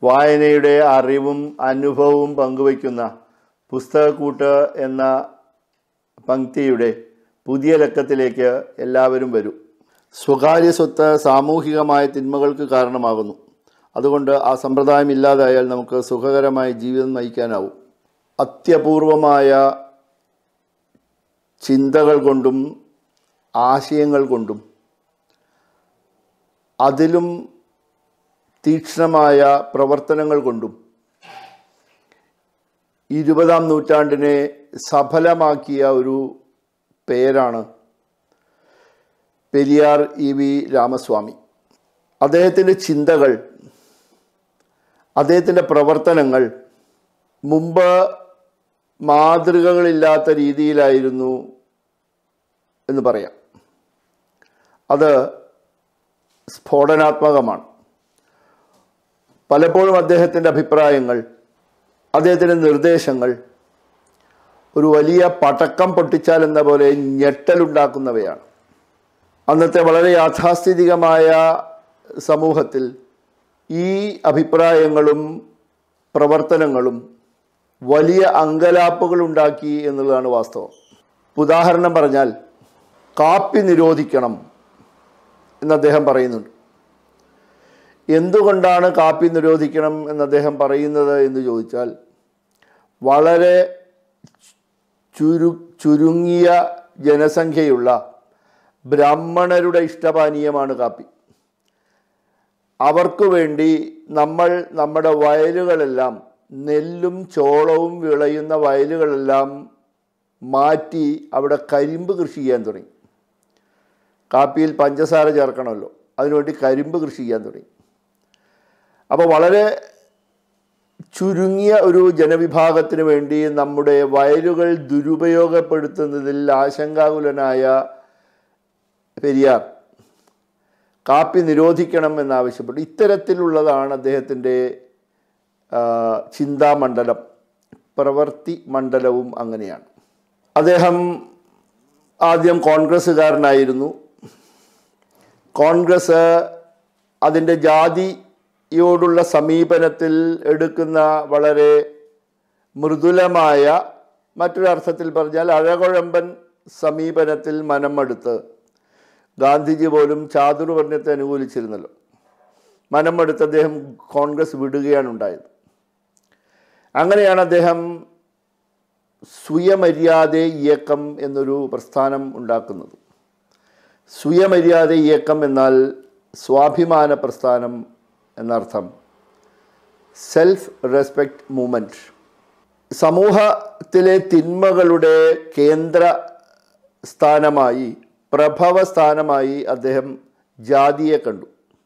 വായനയുടെ അറിവും അനുഭവവും പങ്കുവയ്ക്കുന്ന പുസ്തകക്കൂട്ട് എന്ന പങ്ക്തിയുടെ പുതിയ ലക്കത്തിലേക്ക് എല്ലാവരും വരും സ്വകാര്യ സ്വത്ത് സാമൂഹികമായ തിന്മകൾക്ക് കാരണമാകുന്നു അതുകൊണ്ട് ആ സമ്പ്രദായം ഇല്ലാതായാൽ നമുക്ക് സുഖകരമായ ജീവിതം നയിക്കാനാവും അത്യപൂർവമായ ചിന്തകൾ കൊണ്ടും ആശയങ്ങൾ കൊണ്ടും അതിലും തീക്ഷ്ണമായ പ്രവർത്തനങ്ങൾ കൊണ്ടും ഇരുപതാം നൂറ്റാണ്ടിനെ സഫലമാക്കിയ ഒരു പേരാണ് പെരിയാർ ഇ വി രാമസ്വാമി അദ്ദേഹത്തിൻ്റെ ചിന്തകൾ അദ്ദേഹത്തിൻ്റെ പ്രവർത്തനങ്ങൾ മുമ്പ് മാതൃകകളില്ലാത്ത രീതിയിലായിരുന്നു എന്ന് പറയാം അത് സ്ഫോടനാത്മകമാണ് പലപ്പോഴും അദ്ദേഹത്തിൻ്റെ അഭിപ്രായങ്ങൾ അദ്ദേഹത്തിൻ്റെ നിർദ്ദേശങ്ങൾ ഒരു വലിയ പടക്കം പൊട്ടിച്ചാൽ എന്ന പോലെ ഞെട്ടലുണ്ടാക്കുന്നവയാണ് അന്നത്തെ വളരെ യാഥാസ്ഥിതികമായ സമൂഹത്തിൽ ഈ അഭിപ്രായങ്ങളും പ്രവർത്തനങ്ങളും വലിയ അങ്കലാപ്പുകൾ ഉണ്ടാക്കി എന്നുള്ളതാണ് വാസ്തവം ഉദാഹരണം പറഞ്ഞാൽ കാപ്പി നിരോധിക്കണം എന്ന് അദ്ദേഹം പറയുന്നുണ്ട് എന്തുകൊണ്ടാണ് കാപ്പി നിരോധിക്കണം എന്ന് അദ്ദേഹം പറയുന്നത് എന്ന് ചോദിച്ചാൽ വളരെ ചുരു ചുരുങ്ങിയ ജനസംഖ്യയുള്ള ബ്രാഹ്മണരുടെ ഇഷ്ടപാനീയമാണ് കാപ്പി അവർക്ക് വേണ്ടി നമ്മൾ നമ്മുടെ വയലുകളെല്ലാം നെല്ലും ചോളവും വിളയുന്ന വയലുകളെല്ലാം മാറ്റി അവിടെ കരിമ്പ് കൃഷി ചെയ്യാൻ തുടങ്ങി കാപ്പിയിൽ പഞ്ചസാര ചേർക്കണമല്ലോ അതിനുവേണ്ടി കരിമ്പ് കൃഷി ചെയ്യാൻ തുടങ്ങി അപ്പോൾ വളരെ ചുരുങ്ങിയ ഒരു ജനവിഭാഗത്തിന് വേണ്ടി നമ്മുടെ വയലുകൾ ദുരുപയോഗപ്പെടുത്തുന്നതിൽ ആശങ്കാകുലനായ പെരിയാർ കാപ്പി നിരോധിക്കണം എന്നാവശ്യപ്പെട്ടു ഇത്തരത്തിലുള്ളതാണ് അദ്ദേഹത്തിൻ്റെ ചിന്താമണ്ഡലം പ്രവൃത്തി മണ്ഡലവും അങ്ങനെയാണ് അദ്ദേഹം ആദ്യം കോൺഗ്രസ്സുകാരനായിരുന്നു കോൺഗ്രസ് അതിൻ്റെ ജാതിയോടുള്ള സമീപനത്തിൽ എടുക്കുന്ന വളരെ മൃദുലമായ മറ്റൊരർത്ഥത്തിൽ പറഞ്ഞാൽ അഴകുഴമ്പൻ സമീപനത്തിൽ മനമെടുത്ത് ഗാന്ധിജി പോലും ചാതുർവർണ്ണത്തെ അനുകൂലിച്ചിരുന്നല്ലോ മനമെടുത്ത് അദ്ദേഹം കോൺഗ്രസ് വിടുകയാണ് ഉണ്ടായത് അങ്ങനെയാണ് അദ്ദേഹം സ്വയമര്യാദ ഇയക്കം എന്നൊരു പ്രസ്ഥാനം ഉണ്ടാക്കുന്നത് സ്വയമര്യാദ ഇയക്കം എന്നാൽ സ്വാഭിമാന പ്രസ്ഥാനം എന്നർത്ഥം സെൽഫ് റെസ്പെക്റ്റ് മൂവ്മെൻറ്റ് സമൂഹത്തിലെ തിന്മകളുടെ കേന്ദ്ര സ്ഥാനമായി പ്രഭവ സ്ഥാനമായി അദ്ദേഹം ജാതിയെ കണ്ടു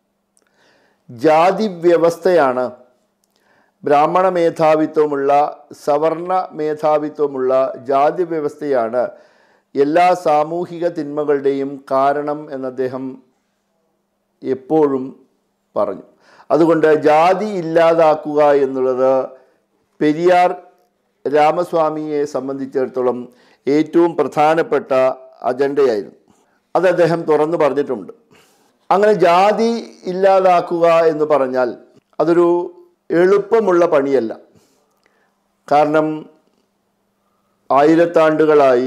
ജാതി വ്യവസ്ഥയാണ് ബ്രാഹ്മണ മേധാവിത്വമുള്ള സവർണ മേധാവിത്വമുള്ള ജാതി വ്യവസ്ഥയാണ് എല്ലാ സാമൂഹിക തിന്മകളുടെയും കാരണം എന്ന് അദ്ദേഹം എപ്പോഴും പറഞ്ഞു അതുകൊണ്ട് ജാതി ഇല്ലാതാക്കുക എന്നുള്ളത് പെരിയാർ രാമസ്വാമിയെ സംബന്ധിച്ചിടത്തോളം ഏറ്റവും പ്രധാനപ്പെട്ട അജണ്ടയായിരുന്നു അത് അദ്ദേഹം തുറന്നു പറഞ്ഞിട്ടുണ്ട് അങ്ങനെ ജാതി ഇല്ലാതാക്കുക എന്ന് പറഞ്ഞാൽ അതൊരു എളുപ്പമുള്ള പണിയല്ല കാരണം ആയിരത്താണ്ടുകളായി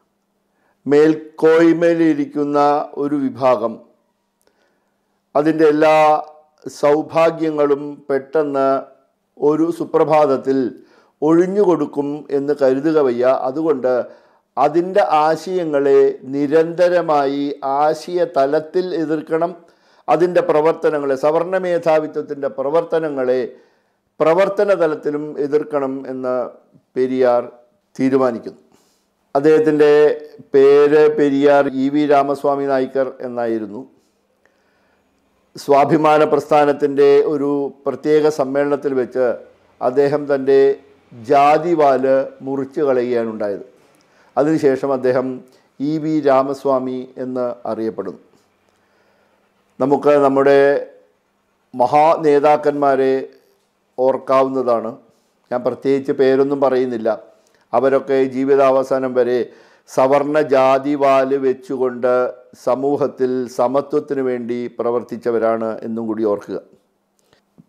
മേൽക്കോയ്മയിലിരിക്കുന്ന ഒരു വിഭാഗം അതിൻ്റെ എല്ലാ സൗഭാഗ്യങ്ങളും പെട്ടെന്ന് ഒരു സുപ്രഭാതത്തിൽ ഒഴിഞ്ഞുകൊടുക്കും എന്ന് കരുതുക വയ്യ അതുകൊണ്ട് അതിൻ്റെ ആശയങ്ങളെ നിരന്തരമായി ആശയ തലത്തിൽ എതിർക്കണം അതിൻ്റെ പ്രവർത്തനങ്ങളെ സവർണ മേധാവിത്വത്തിൻ്റെ പ്രവർത്തനങ്ങളെ പ്രവർത്തന തലത്തിലും എതിർക്കണം എന്ന് പെരിയാർ തീരുമാനിക്കുന്നു അദ്ദേഹത്തിൻ്റെ പേര് പെരിയാർ ഇ വി രാമസ്വാമി നായ്ക്കർ എന്നായിരുന്നു സ്വാഭിമാന പ്രസ്ഥാനത്തിൻ്റെ ഒരു പ്രത്യേക സമ്മേളനത്തിൽ വെച്ച് അദ്ദേഹം തൻ്റെ ജാതിവാല് മുറിച്ചു കളയുകയാണ് ഉണ്ടായത് അതിനുശേഷം അദ്ദേഹം ഇ വി രാമസ്വാമി എന്ന് അറിയപ്പെടുന്നു നമുക്ക് നമ്മുടെ മഹാ നേതാക്കന്മാരെ ഓർക്കാവുന്നതാണ് ഞാൻ പ്രത്യേകിച്ച് പേരൊന്നും പറയുന്നില്ല അവരൊക്കെ ജീവിതാവസാനം വരെ സവർണ ജാതിവാല് വെച്ചുകൊണ്ട് സമൂഹത്തിൽ സമത്വത്തിന് വേണ്ടി പ്രവർത്തിച്ചവരാണ് എന്നും കൂടി ഓർക്കുക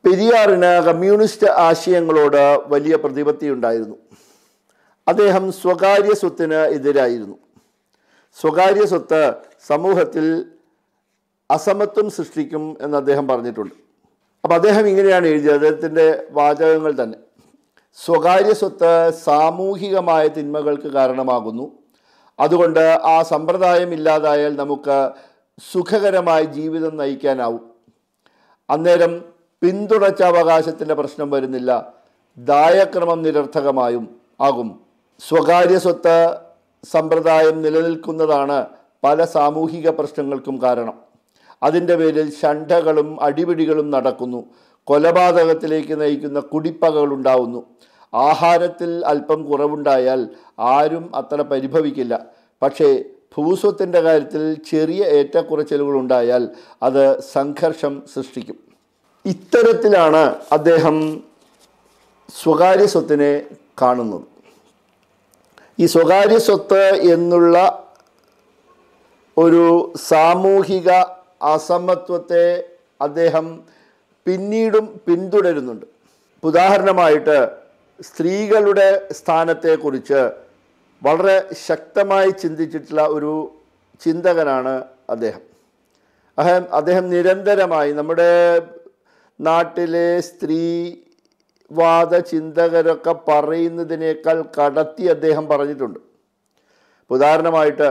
പെരിയാറിന് കമ്മ്യൂണിസ്റ്റ് ആശയങ്ങളോട് വലിയ പ്രതിപത്തി ഉണ്ടായിരുന്നു അദ്ദേഹം സ്വകാര്യ സ്വത്തിന് എതിരായിരുന്നു സ്വകാര്യ സ്വത്ത് സമൂഹത്തിൽ അസമത്വം സൃഷ്ടിക്കും എന്ന് അദ്ദേഹം പറഞ്ഞിട്ടുണ്ട് അപ്പം അദ്ദേഹം ഇങ്ങനെയാണ് എഴുതിയത് അദ്ദേഹത്തിൻ്റെ വാചകങ്ങൾ തന്നെ സ്വകാര്യ സ്വത്ത് സാമൂഹികമായ തിന്മകൾക്ക് കാരണമാകുന്നു അതുകൊണ്ട് ആ സമ്പ്രദായം ഇല്ലാതായാൽ നമുക്ക് സുഖകരമായ ജീവിതം നയിക്കാനാവും അന്നേരം പിന്തുടർച്ച അവകാശത്തിൻ്റെ പ്രശ്നം വരുന്നില്ല ദായക്രമം നിരർത്ഥകമായും ആകും സ്വകാര്യ സ്വത്ത് സമ്പ്രദായം നിലനിൽക്കുന്നതാണ് പല സാമൂഹിക പ്രശ്നങ്ങൾക്കും കാരണം അതിൻ്റെ പേരിൽ ഷണ്ഠകളും അടിപിടികളും നടക്കുന്നു കൊലപാതകത്തിലേക്ക് നയിക്കുന്ന കുടിപ്പകകളുണ്ടാവുന്നു ആഹാരത്തിൽ അല്പം കുറവുണ്ടായാൽ ആരും അത്ര പരിഭവിക്കില്ല പക്ഷേ ഭൂസ്വത്തിൻ്റെ കാര്യത്തിൽ ചെറിയ ഏറ്റക്കുറച്ചിലുകൾ ഉണ്ടായാൽ അത് സംഘർഷം സൃഷ്ടിക്കും ഇത്തരത്തിലാണ് അദ്ദേഹം സ്വകാര്യ സ്വത്തിനെ കാണുന്നത് ഈ സ്വകാര്യ സ്വത്ത് എന്നുള്ള ഒരു സാമൂഹിക അസമത്വത്തെ അദ്ദേഹം പിന്നീടും പിന്തുടരുന്നുണ്ട് ഉദാഹരണമായിട്ട് സ്ത്രീകളുടെ സ്ഥാനത്തെക്കുറിച്ച് വളരെ ശക്തമായി ചിന്തിച്ചിട്ടുള്ള ഒരു ചിന്തകനാണ് അദ്ദേഹം അദ്ദേഹം അദ്ദേഹം നിരന്തരമായി നമ്മുടെ നാട്ടിലെ സ്ത്രീവാദ ചിന്തകരൊക്കെ പറയുന്നതിനേക്കാൾ കടത്തി അദ്ദേഹം പറഞ്ഞിട്ടുണ്ട് ഉദാഹരണമായിട്ട്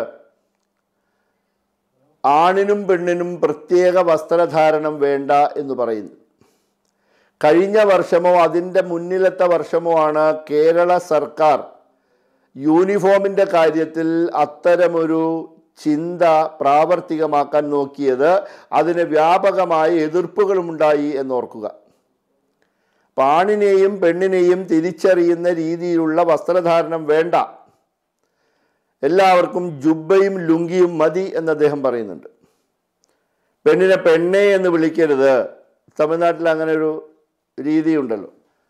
ആണിനും പെണ്ണിനും പ്രത്യേക വസ്ത്രധാരണം വേണ്ട എന്ന് പറയുന്നു കഴിഞ്ഞ വർഷമോ അതിൻ്റെ മുന്നിലത്തെ വർഷമോ ആണ് കേരള സർക്കാർ യൂണിഫോമിൻ്റെ കാര്യത്തിൽ അത്തരമൊരു ചിന്ത പ്രാവർത്തികമാക്കാൻ നോക്കിയത് അതിന് വ്യാപകമായ എതിർപ്പുകളുമുണ്ടായി എന്നോർക്കുക പാണിനെയും പെണ്ണിനെയും തിരിച്ചറിയുന്ന രീതിയിലുള്ള വസ്ത്രധാരണം വേണ്ട എല്ലാവർക്കും ജുബയും ലുങ്കിയും മതി എന്ന് അദ്ദേഹം പറയുന്നുണ്ട് പെണ്ണിനെ പെണ്ണെ എന്ന് വിളിക്കരുത് തമിഴ്നാട്ടിൽ അങ്ങനെ ഒരു രീതിയുണ്ടല്ലോ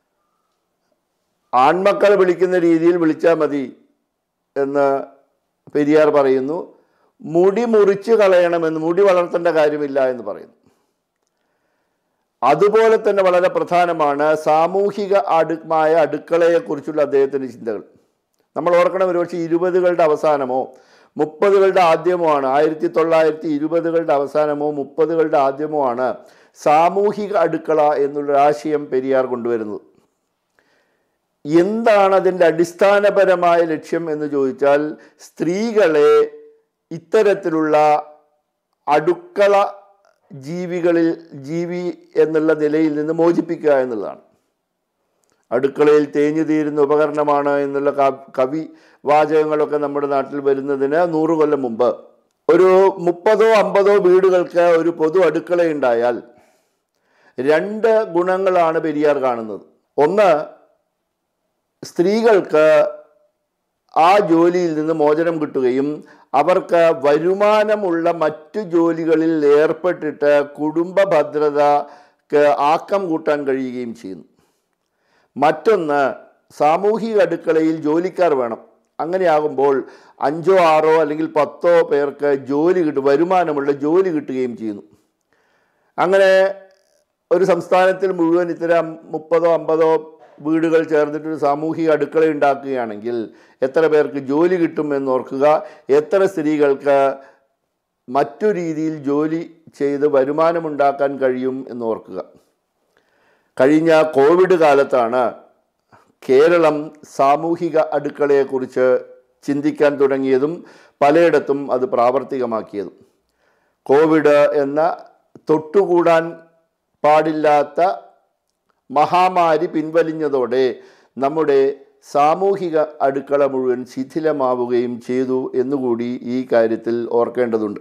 ആൺമക്കൾ വിളിക്കുന്ന രീതിയിൽ വിളിച്ചാൽ മതി എന്ന് പെരിയാർ പറയുന്നു മുടി മുറിച്ച് കളയണമെന്ന് മുടി വളർത്തേണ്ട കാര്യമില്ല എന്ന് പറയുന്നു അതുപോലെ തന്നെ വളരെ പ്രധാനമാണ് സാമൂഹിക അടുമായ അടുക്കളയെക്കുറിച്ചുള്ള അദ്ദേഹത്തിൻ്റെ ചിന്തകൾ നമ്മൾ ഓർക്കണം ഒരുപക്ഷെ ഇരുപതുകളുടെ അവസാനമോ മുപ്പതുകളുടെ ആദ്യമോ ആണ് ആയിരത്തി തൊള്ളായിരത്തി ഇരുപതുകളുടെ അവസാനമോ മുപ്പതുകളുടെ ആദ്യമോ ആണ് സാമൂഹിക അടുക്കള എന്നുള്ള ആശയം പെരിയാർ കൊണ്ടുവരുന്നത് എന്താണ് അതിൻ്റെ അടിസ്ഥാനപരമായ ലക്ഷ്യം എന്ന് ചോദിച്ചാൽ സ്ത്രീകളെ ഇത്തരത്തിലുള്ള അടുക്കള ജീവികളിൽ ജീവി എന്നുള്ള നിലയിൽ നിന്ന് മോചിപ്പിക്കുക എന്നുള്ളതാണ് അടുക്കളയിൽ തേഞ്ഞു തീരുന്ന ഉപകരണമാണ് എന്നുള്ള കവി വാചകങ്ങളൊക്കെ നമ്മുടെ നാട്ടിൽ വരുന്നതിന് നൂറ് കൊല്ലം മുമ്പ് ഒരു മുപ്പതോ അമ്പതോ വീടുകൾക്ക് ഒരു പൊതു അടുക്കളയുണ്ടായാൽ രണ്ട് ഗുണങ്ങളാണ് പെരിയാർ കാണുന്നത് ഒന്ന് സ്ത്രീകൾക്ക് ആ ജോലിയിൽ നിന്ന് മോചനം കിട്ടുകയും അവർക്ക് വരുമാനമുള്ള മറ്റു ജോലികളിൽ ഏർപ്പെട്ടിട്ട് കുടുംബ ഭദ്രതക്ക് ആക്കം കൂട്ടാൻ കഴിയുകയും ചെയ്യുന്നു മറ്റൊന്ന് സാമൂഹിക അടുക്കളയിൽ ജോലിക്കാർ വേണം അങ്ങനെയാകുമ്പോൾ അഞ്ചോ ആറോ അല്ലെങ്കിൽ പത്തോ പേർക്ക് ജോലി കിട്ടും വരുമാനമുള്ള ജോലി കിട്ടുകയും ചെയ്യുന്നു അങ്ങനെ ഒരു സംസ്ഥാനത്തിൽ മുഴുവൻ ഇത്തരം മുപ്പതോ അമ്പതോ വീടുകൾ ചേർന്നിട്ടൊരു സാമൂഹിക അടുക്കള ഉണ്ടാക്കുകയാണെങ്കിൽ എത്ര പേർക്ക് ജോലി കിട്ടും എന്നോർക്കുക എത്ര സ്ത്രീകൾക്ക് മറ്റു രീതിയിൽ ജോലി ചെയ്ത് വരുമാനമുണ്ടാക്കാൻ കഴിയും എന്നോർക്കുക കഴിഞ്ഞ കോവിഡ് കാലത്താണ് കേരളം സാമൂഹിക അടുക്കളയെക്കുറിച്ച് ചിന്തിക്കാൻ തുടങ്ങിയതും പലയിടത്തും അത് പ്രാവർത്തികമാക്കിയതും കോവിഡ് എന്ന തൊട്ടുകൂടാൻ പാടില്ലാത്ത മഹാമാരി പിൻവലിഞ്ഞതോടെ നമ്മുടെ സാമൂഹിക അടുക്കള മുഴുവൻ ശിഥിലമാവുകയും ചെയ്തു എന്നുകൂടി ഈ കാര്യത്തിൽ ഓർക്കേണ്ടതുണ്ട്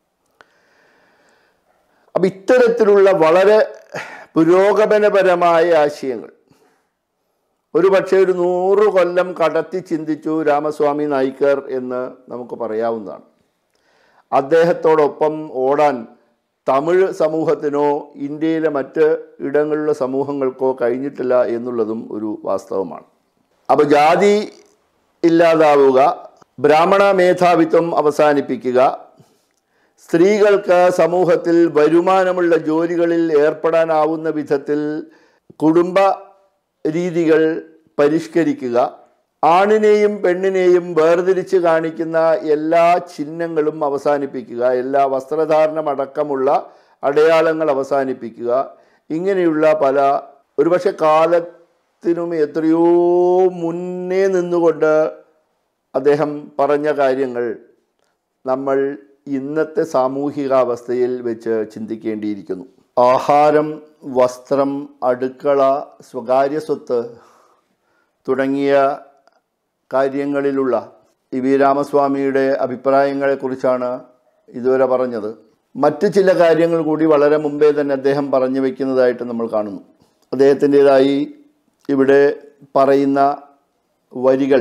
അപ്പം ഇത്തരത്തിലുള്ള വളരെ പുരോഗമനപരമായ ആശയങ്ങൾ ഒരു പക്ഷേ ഒരു നൂറ് കൊല്ലം കടത്തി ചിന്തിച്ചു രാമസ്വാമി നായിക്കർ എന്ന് നമുക്ക് പറയാവുന്നതാണ് അദ്ദേഹത്തോടൊപ്പം ഓടാൻ തമിഴ് സമൂഹത്തിനോ ഇന്ത്യയിലെ മറ്റ് ഇടങ്ങളിലുള്ള സമൂഹങ്ങൾക്കോ കഴിഞ്ഞിട്ടില്ല എന്നുള്ളതും ഒരു വാസ്തവമാണ് അപ്പോൾ ജാതി ഇല്ലാതാവുക ബ്രാഹ്മണ മേധാവിത്വം അവസാനിപ്പിക്കുക സ്ത്രീകൾക്ക് സമൂഹത്തിൽ വരുമാനമുള്ള ജോലികളിൽ ഏർപ്പെടാനാവുന്ന വിധത്തിൽ കുടുംബ രീതികൾ പരിഷ്കരിക്കുക ആണിനെയും പെണ്ണിനെയും വേർതിരിച്ച് കാണിക്കുന്ന എല്ലാ ചിഹ്നങ്ങളും അവസാനിപ്പിക്കുക എല്ലാ വസ്ത്രധാരണമടക്കമുള്ള അടയാളങ്ങൾ അവസാനിപ്പിക്കുക ഇങ്ങനെയുള്ള പല ഒരുപക്ഷെ കാലത്തിനും എത്രയോ മുന്നേ നിന്നുകൊണ്ട് അദ്ദേഹം പറഞ്ഞ കാര്യങ്ങൾ നമ്മൾ ഇന്നത്തെ സാമൂഹികാവസ്ഥയിൽ വെച്ച് ചിന്തിക്കേണ്ടിയിരിക്കുന്നു ആഹാരം വസ്ത്രം അടുക്കള സ്വകാര്യ സ്വത്ത് തുടങ്ങിയ കാര്യങ്ങളിലുള്ള ഇ വി രാമസ്വാമിയുടെ അഭിപ്രായങ്ങളെക്കുറിച്ചാണ് ഇതുവരെ പറഞ്ഞത് മറ്റ് ചില കാര്യങ്ങൾ കൂടി വളരെ മുമ്പേ തന്നെ അദ്ദേഹം പറഞ്ഞു വയ്ക്കുന്നതായിട്ട് നമ്മൾ കാണുന്നു അദ്ദേഹത്തിൻ്റെതായി ഇവിടെ പറയുന്ന വരികൾ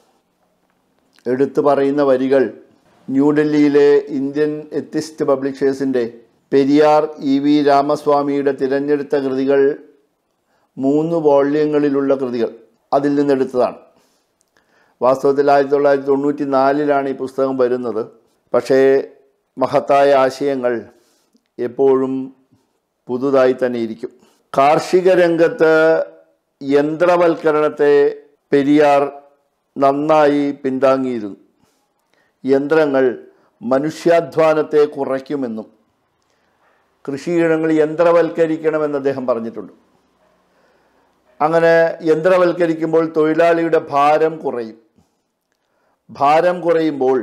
എടുത്തു പറയുന്ന വരികൾ ന്യൂഡൽഹിയിലെ ഇന്ത്യൻ എത്തിസ്റ്റ് പബ്ലിഷേഴ്സിൻ്റെ പെരിയാർ ഇ വി രാമസ്വാമിയുടെ തിരഞ്ഞെടുത്ത കൃതികൾ മൂന്ന് വോള്യങ്ങളിലുള്ള കൃതികൾ അതിൽ നിന്നെടുത്തതാണ് വാസ്തവത്തിൽ ആയിരത്തി തൊള്ളായിരത്തി തൊണ്ണൂറ്റി നാലിലാണ് ഈ പുസ്തകം വരുന്നത് പക്ഷേ മഹത്തായ ആശയങ്ങൾ എപ്പോഴും പുതുതായി തന്നെ ഇരിക്കും കാർഷിക രംഗത്ത് യന്ത്രവൽക്കരണത്തെ പെരിയാർ നന്നായി പിന്താങ്ങിയിരുന്നു യന്ത്രങ്ങൾ മനുഷ്യാധ്വാനത്തെ കുറയ്ക്കുമെന്നും കൃഷിയിടങ്ങൾ യന്ത്രവൽക്കരിക്കണമെന്ന് അദ്ദേഹം പറഞ്ഞിട്ടുണ്ട് അങ്ങനെ യന്ത്രവൽക്കരിക്കുമ്പോൾ തൊഴിലാളിയുടെ ഭാരം കുറയും ഭാരം കുറയുമ്പോൾ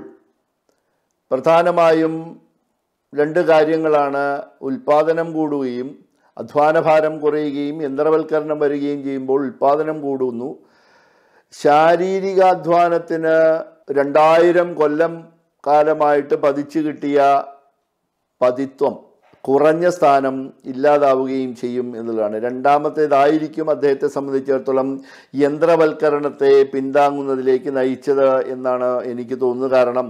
പ്രധാനമായും രണ്ട് കാര്യങ്ങളാണ് ഉൽപാദനം കൂടുകയും അധ്വാനഭാരം കുറയുകയും യന്ത്രവൽക്കരണം വരികയും ചെയ്യുമ്പോൾ ഉൽപാദനം കൂടുന്നു ശാരീരികാധ്വാനത്തിന് രണ്ടായിരം കൊല്ലം കാലമായിട്ട് പതിച്ചു കിട്ടിയ പതിത്വം കുറഞ്ഞ സ്ഥാനം ഇല്ലാതാവുകയും ചെയ്യും എന്നുള്ളതാണ് രണ്ടാമത്തേതായിരിക്കും അദ്ദേഹത്തെ സംബന്ധിച്ചിടത്തോളം യന്ത്രവൽക്കരണത്തെ പിന്താങ്ങുന്നതിലേക്ക് നയിച്ചത് എന്നാണ് എനിക്ക് തോന്നുന്നത് കാരണം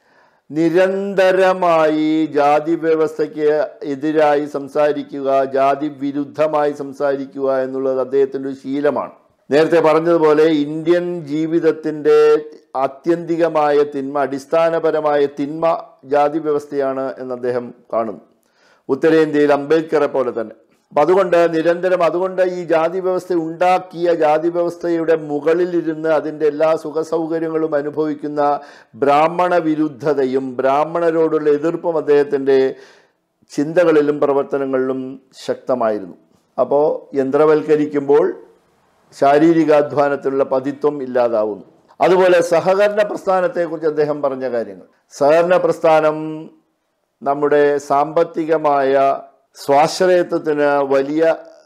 നിരന്തരമായി ജാതി വ്യവസ്ഥയ്ക്ക് എതിരായി സംസാരിക്കുക ജാതി വിരുദ്ധമായി സംസാരിക്കുക എന്നുള്ളത് അദ്ദേഹത്തിൻ്റെ ഒരു ശീലമാണ് നേരത്തെ പറഞ്ഞതുപോലെ ഇന്ത്യൻ ജീവിതത്തിൻ്റെ ആത്യന്തികമായ തിന്മ അടിസ്ഥാനപരമായ തിന്മ ജാതി വ്യവസ്ഥയാണ് എന്ന് അദ്ദേഹം കാണുന്നു ഉത്തരേന്ത്യയിൽ അംബേദ്കറെ പോലെ തന്നെ അപ്പം അതുകൊണ്ട് നിരന്തരം അതുകൊണ്ട് ഈ ജാതി വ്യവസ്ഥ ഉണ്ടാക്കിയ ജാതി വ്യവസ്ഥയുടെ മുകളിലിരുന്ന് അതിൻ്റെ എല്ലാ സുഖസൗകര്യങ്ങളും അനുഭവിക്കുന്ന ബ്രാഹ്മണ വിരുദ്ധതയും ബ്രാഹ്മണരോടുള്ള എതിർപ്പും അദ്ദേഹത്തിൻ്റെ ചിന്തകളിലും പ്രവർത്തനങ്ങളിലും ശക്തമായിരുന്നു അപ്പോൾ യന്ത്രവൽക്കരിക്കുമ്പോൾ ശാരീരികാധ്വാനത്തിലുള്ള പതിത്വം ഇല്ലാതാവുന്നു അതുപോലെ സഹകരണ പ്രസ്ഥാനത്തെക്കുറിച്ച് അദ്ദേഹം പറഞ്ഞ കാര്യങ്ങൾ സഹകരണ പ്രസ്ഥാനം നമ്മുടെ സാമ്പത്തികമായ സ്വാശ്രയത്വത്തിന് വലിയ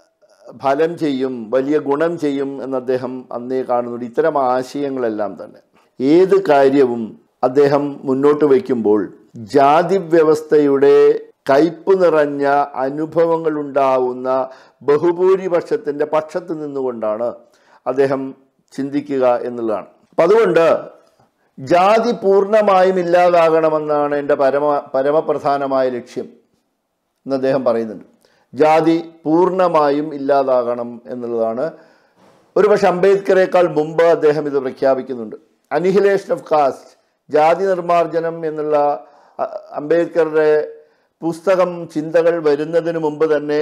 ഫലം ചെയ്യും വലിയ ഗുണം ചെയ്യും എന്ന് അദ്ദേഹം അന്നേ കാണുന്നുണ്ട് ഇത്തരം ആശയങ്ങളെല്ലാം തന്നെ ഏത് കാര്യവും അദ്ദേഹം മുന്നോട്ട് വയ്ക്കുമ്പോൾ ജാതി വ്യവസ്ഥയുടെ കയ്പ് നിറഞ്ഞ അനുഭവങ്ങൾ ഉണ്ടാവുന്ന ബഹുഭൂരിപക്ഷത്തിൻ്റെ പക്ഷത്ത് നിന്നുകൊണ്ടാണ് അദ്ദേഹം ചിന്തിക്കുക എന്നുള്ളതാണ് അപ്പം അതുകൊണ്ട് ജാതി പൂർണ്ണമായും ഇല്ലാതാകണമെന്നാണ് എൻ്റെ പരമ പരമപ്രധാനമായ ലക്ഷ്യം എന്ന് അദ്ദേഹം പറയുന്നുണ്ട് ജാതി പൂർണ്ണമായും ഇല്ലാതാകണം എന്നുള്ളതാണ് ഒരുപക്ഷെ അംബേദ്കറേക്കാൾ മുമ്പ് അദ്ദേഹം ഇത് പ്രഖ്യാപിക്കുന്നുണ്ട് അനിഹിലേഷൻ ഓഫ് കാസ്റ്റ് ജാതി നിർമ്മാർജ്ജനം എന്നുള്ള അ- അംബേദ്കറുടെ പുസ്തകം ചിന്തകൾ വരുന്നതിന് മുമ്പ് തന്നെ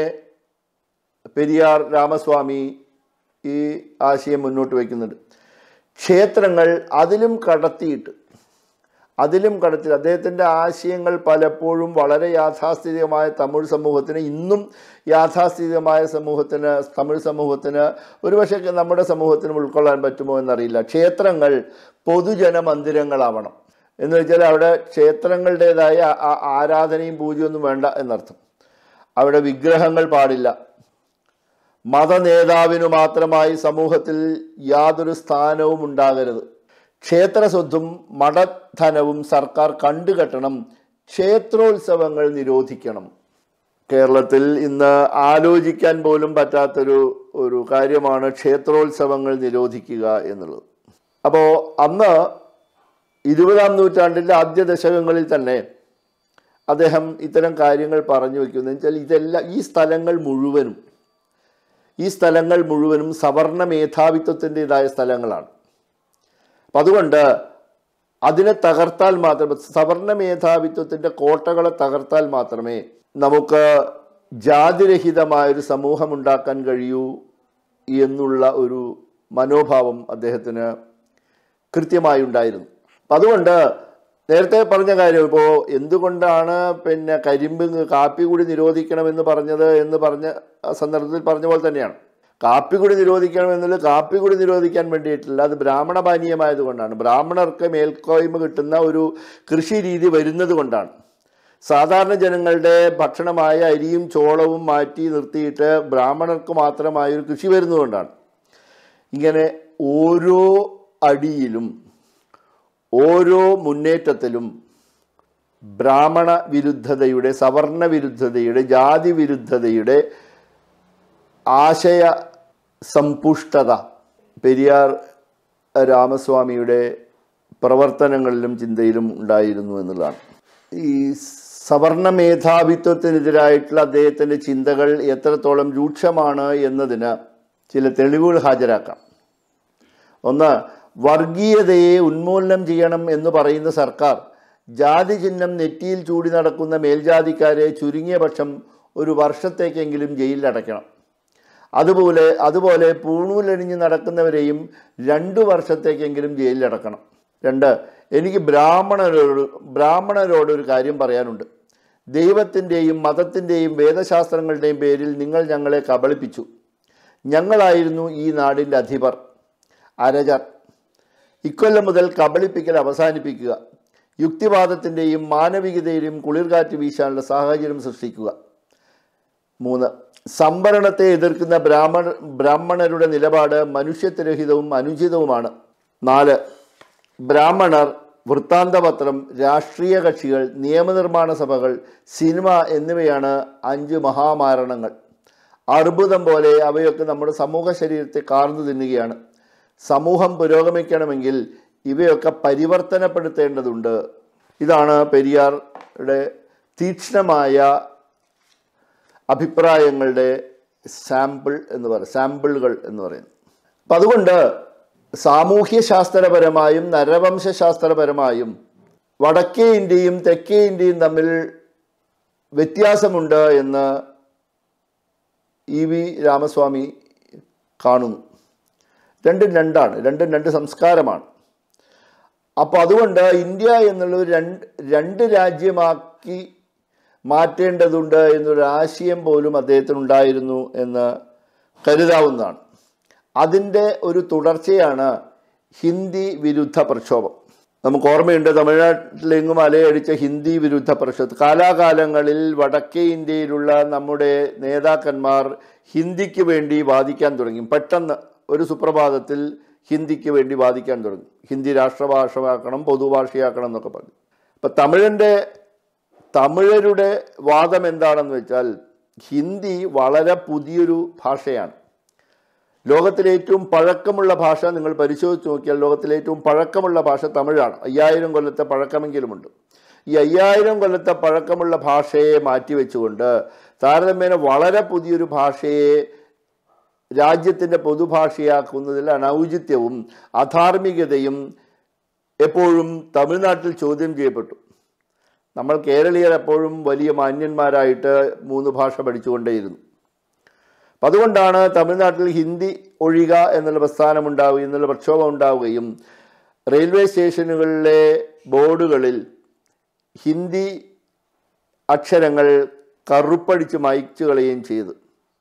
പെരിയാർ രാമസ്വാമി ഈ ആശയം മുന്നോട്ട് വയ്ക്കുന്നുണ്ട് ക്ഷേത്രങ്ങൾ അതിലും കടത്തിയിട്ട് അതിലും കടത്തി അദ്ദേഹത്തിൻ്റെ ആശയങ്ങൾ പലപ്പോഴും വളരെ യാഥാസ്ഥിതികമായ തമിഴ് സമൂഹത്തിന് ഇന്നും യാഥാസ്ഥിതികമായ സമൂഹത്തിന് തമിഴ് സമൂഹത്തിന് ഒരുപക്ഷെ നമ്മുടെ സമൂഹത്തിന് ഉൾക്കൊള്ളാൻ പറ്റുമോ എന്നറിയില്ല ക്ഷേത്രങ്ങൾ പൊതുജന മന്ദിരങ്ങളാവണം എന്ന് വെച്ചാൽ അവിടെ ക്ഷേത്രങ്ങളുടേതായ ആ- ആ- ആരാധനയും പൂജയൊന്നും വേണ്ട എന്നർത്ഥം അവിടെ വിഗ്രഹങ്ങൾ പാടില്ല മതനേതാവിനു മാത്രമായി സമൂഹത്തിൽ യാതൊരു സ്ഥാനവും ഉണ്ടാകരുത് ക്ഷേത്രസ്വത്തും മഠധനവും സർക്കാർ കണ്ടുകെട്ടണം ക്ഷേത്രോത്സവങ്ങൾ നിരോധിക്കണം കേരളത്തിൽ ഇന്ന് ആലോചിക്കാൻ പോലും പറ്റാത്തൊരു ഒരു കാര്യമാണ് ക്ഷേത്രോത്സവങ്ങൾ നിരോധിക്കുക എന്നുള്ളത് അപ്പോൾ അന്ന് ഇരുപതാം നൂറ്റാണ്ടിൻ്റെ ആദ്യ ദശകങ്ങളിൽ തന്നെ അദ്ദേഹം ഇത്തരം കാര്യങ്ങൾ പറഞ്ഞു വയ്ക്കുന്നത് വെച്ചാൽ ഇതെല്ലാം ഈ സ്ഥലങ്ങൾ മുഴുവനും ഈ സ്ഥലങ്ങൾ മുഴുവനും സവർണ മേധാവിത്വത്തിൻ്റെതായ സ്ഥലങ്ങളാണ് അപ്പം അതുകൊണ്ട് അതിനെ തകർത്താൽ മാത്രമേ സവർണ മേധാവിത്വത്തിൻ്റെ കോട്ടകളെ തകർത്താൽ മാത്രമേ നമുക്ക് ജാതിരഹിതമായൊരു സമൂഹം ഉണ്ടാക്കാൻ കഴിയൂ എന്നുള്ള ഒരു മനോഭാവം അദ്ദേഹത്തിന് കൃത്യമായി ഉണ്ടായിരുന്നു അപ്പം അതുകൊണ്ട് നേരത്തെ പറഞ്ഞ കാര്യം ഇപ്പോൾ എന്തുകൊണ്ടാണ് പിന്നെ കരിമ്പ് കാപ്പി കൂടി നിരോധിക്കണമെന്ന് പറഞ്ഞത് എന്ന് പറഞ്ഞ ആ സന്ദർഭത്തിൽ പറഞ്ഞ പോലെ തന്നെയാണ് കാപ്പി കൂടി നിരോധിക്കണം എന്നുള്ളത് കാപ്പി കൂടി നിരോധിക്കാൻ വേണ്ടിയിട്ടില്ല അത് ബ്രാഹ്മണ പാനീയമായതുകൊണ്ടാണ് ബ്രാഹ്മണർക്ക് മേൽക്കോയ്മ കിട്ടുന്ന ഒരു കൃഷി രീതി വരുന്നത് കൊണ്ടാണ് സാധാരണ ജനങ്ങളുടെ ഭക്ഷണമായ അരിയും ചോളവും മാറ്റി നിർത്തിയിട്ട് ബ്രാഹ്മണർക്ക് മാത്രമായൊരു കൃഷി വരുന്നതുകൊണ്ടാണ് ഇങ്ങനെ ഓരോ അടിയിലും ഓരോ മുന്നേറ്റത്തിലും ബ്രാഹ്മണ വിരുദ്ധതയുടെ സവർണ വിരുദ്ധതയുടെ ജാതി വിരുദ്ധതയുടെ ആശയ സമ്പുഷ്ടത പെരിയാർ രാമസ്വാമിയുടെ പ്രവർത്തനങ്ങളിലും ചിന്തയിലും ഉണ്ടായിരുന്നു എന്നുള്ളതാണ് ഈ സവർണ മേധാവിത്വത്തിനെതിരായിട്ടുള്ള അദ്ദേഹത്തിൻ്റെ ചിന്തകൾ എത്രത്തോളം രൂക്ഷമാണ് എന്നതിന് ചില തെളിവുകൾ ഹാജരാക്കാം ഒന്ന് വർഗീയതയെ ഉന്മൂലനം ചെയ്യണം എന്ന് പറയുന്ന സർക്കാർ ജാതി ചിഹ്നം നെറ്റിയിൽ ചൂടി നടക്കുന്ന മേൽജാതിക്കാരെ ചുരുങ്ങിയ പക്ഷം ഒരു വർഷത്തേക്കെങ്കിലും ജയിലിലടയ്ക്കണം അതുപോലെ അതുപോലെ പൂണൂലണിഞ്ഞ് നടക്കുന്നവരെയും രണ്ടു വർഷത്തേക്കെങ്കിലും ജയിലിലടക്കണം രണ്ട് എനിക്ക് ബ്രാഹ്മണരോട് ബ്രാഹ്മണരോട് ഒരു കാര്യം പറയാനുണ്ട് ദൈവത്തിൻ്റെയും മതത്തിൻ്റെയും വേദശാസ്ത്രങ്ങളുടെയും പേരിൽ നിങ്ങൾ ഞങ്ങളെ കബളിപ്പിച്ചു ഞങ്ങളായിരുന്നു ഈ നാടിൻ്റെ അധിപർ അരജർ ഇക്കൊല്ലം മുതൽ കബളിപ്പിക്കൽ അവസാനിപ്പിക്കുക യുക്തിവാദത്തിൻ്റെയും മാനവികതയുടെയും കുളിർകാറ്റ് വീശാനുള്ള സാഹചര്യം സൃഷ്ടിക്കുക മൂന്ന് സംവരണത്തെ എതിർക്കുന്ന ബ്രാഹ്മണ ബ്രാഹ്മണരുടെ നിലപാട് മനുഷ്യത്വരഹിതവും അനുചിതവുമാണ് നാല് ബ്രാഹ്മണർ വൃത്താന്തപത്രം രാഷ്ട്രീയ കക്ഷികൾ നിയമനിർമ്മാണ സഭകൾ സിനിമ എന്നിവയാണ് അഞ്ച് മഹാമാരണങ്ങൾ അർബുദം പോലെ അവയൊക്കെ നമ്മുടെ സമൂഹ ശരീരത്തെ കാർന്നു തിന്നുകയാണ് സമൂഹം പുരോഗമിക്കണമെങ്കിൽ ഇവയൊക്കെ പരിവർത്തനപ്പെടുത്തേണ്ടതുണ്ട് ഇതാണ് പെരിയാറുടെ തീക്ഷ്ണമായ അഭിപ്രായങ്ങളുടെ സാമ്പിൾ എന്ന് പറയും സാമ്പിളുകൾ എന്ന് പറയുന്നത് അപ്പം അതുകൊണ്ട് സാമൂഹ്യ ശാസ്ത്രപരമായും നരവംശാസ്ത്രപരമായും വടക്കേ ഇന്ത്യയും തെക്കേ ഇന്ത്യയും തമ്മിൽ വ്യത്യാസമുണ്ട് എന്ന് ഇ വി രാമസ്വാമി കാണുന്നു രണ്ടും രണ്ടാണ് രണ്ടും രണ്ട് സംസ്കാരമാണ് അപ്പോൾ അതുകൊണ്ട് ഇന്ത്യ എന്നുള്ളത് രണ്ട് രണ്ട് രാജ്യമാക്കി മാറ്റേണ്ടതുണ്ട് എന്നൊരു ആശയം പോലും അദ്ദേഹത്തിനുണ്ടായിരുന്നു എന്ന് കരുതാവുന്നതാണ് അതിൻ്റെ ഒരു തുടർച്ചയാണ് ഹിന്ദി വിരുദ്ധ പ്രക്ഷോഭം നമുക്ക് ഓർമ്മയുണ്ട് തമിഴ്നാട്ടിലെങ്ങും അലയടിച്ച ഹിന്ദി വിരുദ്ധ പ്രക്ഷോഭം കാലാകാലങ്ങളിൽ വടക്കേ ഇന്ത്യയിലുള്ള നമ്മുടെ നേതാക്കന്മാർ ഹിന്ദിക്ക് വേണ്ടി വാദിക്കാൻ തുടങ്ങി പെട്ടെന്ന് ഒരു സുപ്രഭാതത്തിൽ ഹിന്ദിക്ക് വേണ്ടി വാദിക്കാൻ തുടങ്ങി ഹിന്ദി രാഷ്ട്രഭാഷയാക്കണം പൊതുഭാഷയാക്കണം എന്നൊക്കെ പറഞ്ഞു അപ്പം തമിഴിൻ്റെ തമിഴരുടെ വാദം എന്താണെന്ന് വെച്ചാൽ ഹിന്ദി വളരെ പുതിയൊരു ഭാഷയാണ് ലോകത്തിലെ ഏറ്റവും പഴക്കമുള്ള ഭാഷ നിങ്ങൾ പരിശോധിച്ച് നോക്കിയാൽ ലോകത്തിലെ ഏറ്റവും പഴക്കമുള്ള ഭാഷ തമിഴാണ് അയ്യായിരം കൊല്ലത്തെ പഴക്കമെങ്കിലുമുണ്ട് ഈ അയ്യായിരം കൊല്ലത്തെ പഴക്കമുള്ള ഭാഷയെ മാറ്റിവെച്ചുകൊണ്ട് താരതമ്യേന വളരെ പുതിയൊരു ഭാഷയെ രാജ്യത്തിൻ്റെ പൊതുഭാഷയാക്കുന്നതിൽ അനൗചിത്യവും അധാർമികതയും എപ്പോഴും തമിഴ്നാട്ടിൽ ചോദ്യം ചെയ്യപ്പെട്ടു നമ്മൾ കേരളീയർ എപ്പോഴും വലിയ മാന്യന്മാരായിട്ട് മൂന്ന് ഭാഷ പഠിച്ചുകൊണ്ടേയിരുന്നു അപ്പം അതുകൊണ്ടാണ് തമിഴ്നാട്ടിൽ ഹിന്ദി ഒഴിക എന്നുള്ള പ്രസ്ഥാനം ഉണ്ടാവുകയും എന്നുള്ള പ്രക്ഷോഭം ഉണ്ടാവുകയും റെയിൽവേ സ്റ്റേഷനുകളിലെ ബോർഡുകളിൽ ഹിന്ദി അക്ഷരങ്ങൾ കറുപ്പടിച്ച് മായ്ച്ചു കളയുകയും ചെയ്തു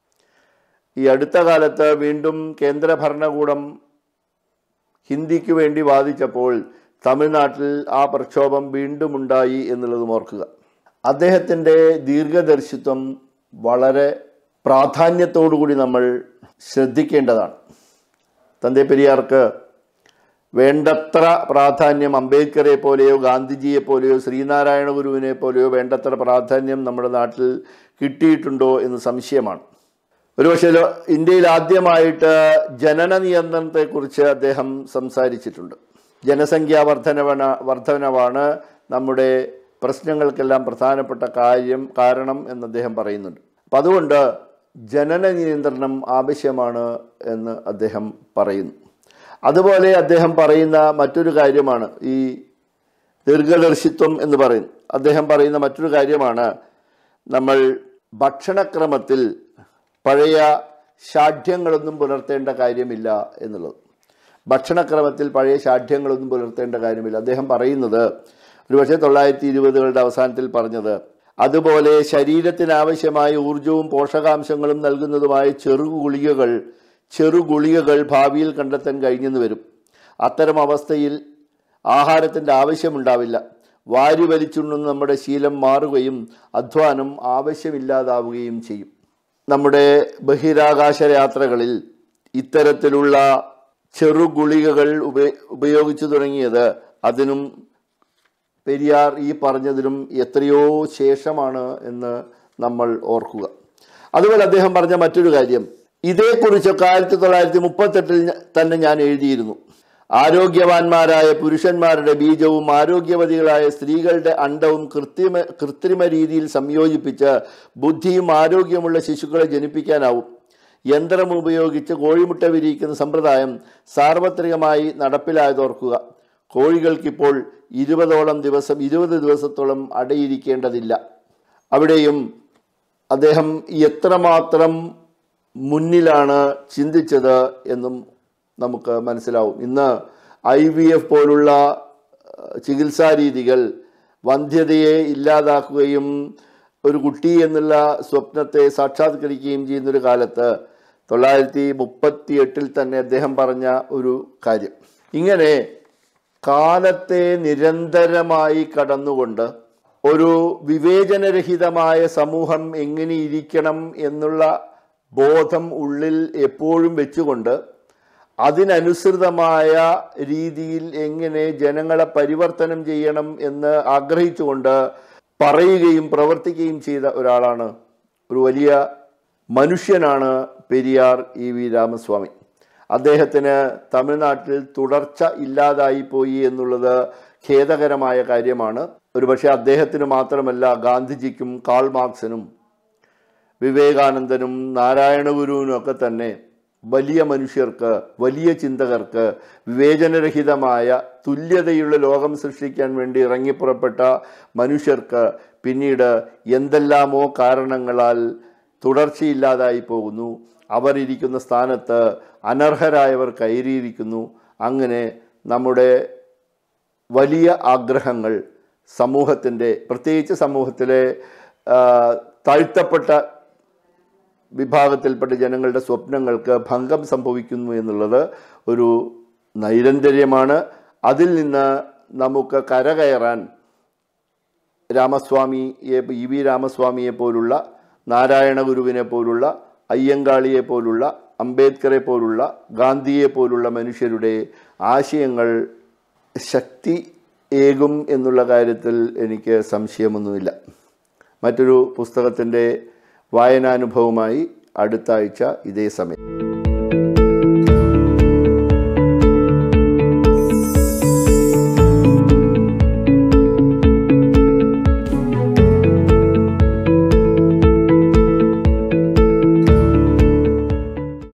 ഈ അടുത്ത കാലത്ത് വീണ്ടും കേന്ദ്ര ഭരണകൂടം ഹിന്ദിക്ക് വേണ്ടി വാദിച്ചപ്പോൾ തമിഴ്നാട്ടിൽ ആ പ്രക്ഷോഭം വീണ്ടും ഉണ്ടായി എന്നുള്ളതും ഓർക്കുക അദ്ദേഹത്തിൻ്റെ ദീർഘദർശിത്വം വളരെ പ്രാധാന്യത്തോടുകൂടി നമ്മൾ ശ്രദ്ധിക്കേണ്ടതാണ് തந்தை പെരിയാർക്ക് വേണ്ടത്ര പ്രാധാന്യം അംബേദ്കറെ പോലെയോ ഗാന്ധിജിയെ പോലെയോ ശ്രീനാരായണ ഗുരുവിനെ പോലെയോ വേണ്ടത്ര പ്രാധാന്യം നമ്മുടെ നാട്ടിൽ കിട്ടിയിട്ടുണ്ടോ എന്ന് സംശയമാണ് ഒരുപക്ഷെ ലോ- ഇന്ത്യയിൽ ആദ്യമായിട്ട് ജനന നിയന്ത്രണത്തെക്കുറിച്ച് അദ്ദേഹം സംസാരിച്ചിട്ടുണ്ട് ജനസംഖ്യാ വർധനവന വർധനവാണ് നമ്മുടെ പ്രശ്നങ്ങൾക്കെല്ലാം പ്രധാനപ്പെട്ട കാര്യം കാരണം എന്ന് അദ്ദേഹം പറയുന്നുണ്ട് അപ്പം അതുകൊണ്ട് ജനന നിയന്ത്രണം ആവശ്യമാണ് എന്ന് അദ്ദേഹം പറയുന്നു അതുപോലെ അദ്ദേഹം പറയുന്ന മറ്റൊരു കാര്യമാണ് ഈ ദീർഘദർശിത്വം എന്ന് പറയും അദ്ദേഹം പറയുന്ന മറ്റൊരു കാര്യമാണ് നമ്മൾ ഭക്ഷണക്രമത്തിൽ പഴയ ഷാഠ്യങ്ങളൊന്നും പുലർത്തേണ്ട കാര്യമില്ല എന്നുള്ളത് ഭക്ഷണക്രമത്തിൽ പഴയ ഷാഠ്യങ്ങളൊന്നും പുലർത്തേണ്ട കാര്യമില്ല അദ്ദേഹം പറയുന്നത് ഒരുപക്ഷെ തൊള്ളായിരത്തി ഇരുപതുകളുടെ അവസാനത്തിൽ പറഞ്ഞത് അതുപോലെ ശരീരത്തിന് ആവശ്യമായ ഊർജവും പോഷകാംശങ്ങളും നൽകുന്നതുമായ ചെറു ഗുളികകൾ ചെറു ഗുളികകൾ ഭാവിയിൽ കണ്ടെത്താൻ കഴിഞ്ഞെന്ന് വരും അത്തരം അവസ്ഥയിൽ ആഹാരത്തിൻ്റെ ആവശ്യമുണ്ടാവില്ല വാരി വലിച്ചുണ്ണുന്ന നമ്മുടെ ശീലം മാറുകയും അധ്വാനം ആവശ്യമില്ലാതാവുകയും ചെയ്യും നമ്മുടെ ബഹിരാകാശ യാത്രകളിൽ ഇത്തരത്തിലുള്ള ചെറു ഗുളികകൾ ഉപ ഉപയോഗിച്ചു തുടങ്ങിയത് അതിനും പെരിയാർ ഈ പറഞ്ഞതിനും എത്രയോ ശേഷമാണ് എന്ന് നമ്മൾ ഓർക്കുക അതുപോലെ അദ്ദേഹം പറഞ്ഞ മറ്റൊരു കാര്യം ഇതേക്കുറിച്ചൊക്കെ ആയിരത്തി തൊള്ളായിരത്തി മുപ്പത്തെട്ടിൽ തന്നെ ഞാൻ എഴുതിയിരുന്നു ആരോഗ്യവാന്മാരായ പുരുഷന്മാരുടെ ബീജവും ആരോഗ്യവതികളായ സ്ത്രീകളുടെ അണ്ടവും കൃത്രിമ കൃത്രിമ രീതിയിൽ സംയോജിപ്പിച്ച് ബുദ്ധിയും ആരോഗ്യമുള്ള ശിശുക്കളെ ജനിപ്പിക്കാനാവും യന്ത്രം ഉപയോഗിച്ച് കോഴിമുട്ട വിരിയിക്കുന്ന സമ്പ്രദായം സാർവത്രികമായി നടപ്പിലായതോർക്കുക കോഴികൾക്കിപ്പോൾ ഇരുപതോളം ദിവസം ഇരുപത് ദിവസത്തോളം അടയിരിക്കേണ്ടതില്ല അവിടെയും അദ്ദേഹം എത്രമാത്രം മുന്നിലാണ് ചിന്തിച്ചത് എന്നും നമുക്ക് മനസ്സിലാവും ഇന്ന് ഐ വി എഫ് പോലുള്ള ഏഹ്, ചികിത്സാ രീതികൾ വന്ധ്യതയെ ഇല്ലാതാക്കുകയും ഒരു കുട്ടി എന്നുള്ള സ്വപ്നത്തെ സാക്ഷാത്കരിക്കുകയും ചെയ്യുന്നൊരു കാലത്ത് തൊള്ളായിരത്തി മുപ്പത്തി എട്ടിൽ തന്നെ അദ്ദേഹം പറഞ്ഞ ഒരു കാര്യം ഇങ്ങനെ കാലത്തെ നിരന്തരമായി കടന്നുകൊണ്ട് ഒരു വിവേചനരഹിതമായ സമൂഹം എങ്ങനെ ഇരിക്കണം എന്നുള്ള ബോധം ഉള്ളിൽ എപ്പോഴും വെച്ചുകൊണ്ട് അതിനനുസൃതമായ രീതിയിൽ എങ്ങനെ ജനങ്ങളെ പരിവർത്തനം ചെയ്യണം എന്ന് ആഗ്രഹിച്ചുകൊണ്ട് പറയുകയും പ്രവർത്തിക്കുകയും ചെയ്ത ഒരാളാണ് ഒരു വലിയ മനുഷ്യനാണ് പെരിയാർ ഇ വി രാമസ്വാമി അദ്ദേഹത്തിന് തമിഴ്നാട്ടിൽ തുടർച്ച ഇല്ലാതായി പോയി എന്നുള്ളത് ഖേദകരമായ കാര്യമാണ് ഒരുപക്ഷെ അദ്ദേഹത്തിന് മാത്രമല്ല ഗാന്ധിജിക്കും കാൾ മാർക്സിനും വിവേകാനന്ദനും നാരായണഗുരുവിനും ഒക്കെ തന്നെ വലിയ മനുഷ്യർക്ക് വലിയ ചിന്തകർക്ക് വിവേചനരഹിതമായ തുല്യതയുള്ള ലോകം സൃഷ്ടിക്കാൻ വേണ്ടി ഇറങ്ങിപ്പുറപ്പെട്ട മനുഷ്യർക്ക് പിന്നീട് എന്തെല്ലാമോ കാരണങ്ങളാൽ തുടർച്ചയില്ലാതായി പോകുന്നു അവർ ഇരിക്കുന്ന സ്ഥാനത്ത് അനർഹരായവർ കയറിയിരിക്കുന്നു അങ്ങനെ നമ്മുടെ വലിയ ആഗ്രഹങ്ങൾ സമൂഹത്തിൻ്റെ പ്രത്യേകിച്ച് സമൂഹത്തിലെ ആ, താഴ്ത്തപ്പെട്ട വിഭാഗത്തിൽപ്പെട്ട ജനങ്ങളുടെ സ്വപ്നങ്ങൾക്ക് ഭംഗം സംഭവിക്കുന്നു എന്നുള്ളത് ഒരു നൈരന്തര്യമാണ് അതിൽ നിന്ന് നമുക്ക് കരകയറാൻ രാമസ്വാമിയെ ഇ വി രാമസ്വാമിയെ പോലുള്ള നാരായണ ഗുരുവിനെ പോലുള്ള അയ്യങ്കാളിയെ പോലുള്ള അംബേദ്കറെ പോലുള്ള ഗാന്ധിയെ പോലുള്ള മനുഷ്യരുടെ ആശയങ്ങൾ ശക്തി ഏകും എന്നുള്ള കാര്യത്തിൽ എനിക്ക് സംശയമൊന്നുമില്ല മറ്റൊരു പുസ്തകത്തിൻ്റെ വായനാനുഭവമായി അടുത്ത ആഴ്ച ഇതേ സമയം